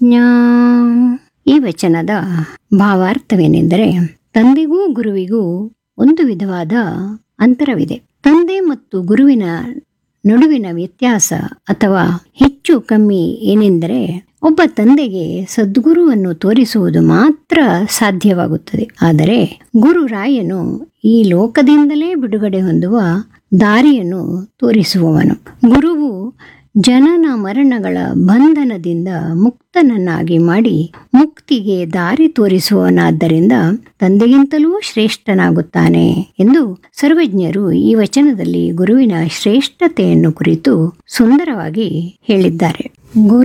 ಸರ್ವಜ್ಞ ಈ ವಚನದ ಭಾವಾರ್ಥವೇನೆಂದರೆ ತಂದೆಗೂ ಗುರುವಿಗೂ ಒಂದು ವಿಧವಾದ ಅಂತರವಿದೆ ತಂದೆ ಮತ್ತು ಗುರುವಿನ ನಡುವಿನ ವ್ಯತ್ಯಾಸ ಅಥವಾ ಹೆಚ್ಚು ಕಮ್ಮಿ ಏನೆಂದರೆ ಒಬ್ಬ ತಂದೆಗೆ ಸದ್ಗುರುವನ್ನು ತೋರಿಸುವುದು ಮಾತ್ರ ಸಾಧ್ಯವಾಗುತ್ತದೆ ಆದರೆ ಗುರುರಾಯನು ಈ ಲೋಕದಿಂದಲೇ ಬಿಡುಗಡೆ ಹೊಂದುವ ದಾರಿಯನ್ನು ತೋರಿಸುವವನು ಗುರುವು ಜನನ ಮರಣಗಳ ಬಂಧನದಿಂದ ಮುಕ್ತನನ್ನಾಗಿ ಮಾಡಿ ಮುಕ್ತಿಗೆ ದಾರಿ ತೋರಿಸುವವನಾದ್ದರಿಂದ ತಂದೆಗಿಂತಲೂ ಶ್ರೇಷ್ಠನಾಗುತ್ತಾನೆ ಎಂದು ಸರ್ವಜ್ಞರು ಈ ವಚನದಲ್ಲಿ ಗುರುವಿನ ಶ್ರೇಷ್ಠತೆಯನ್ನು ಕುರಿತು ಸುಂದರವಾಗಿ ಹೇಳಿದ್ದಾರೆ ಗುರು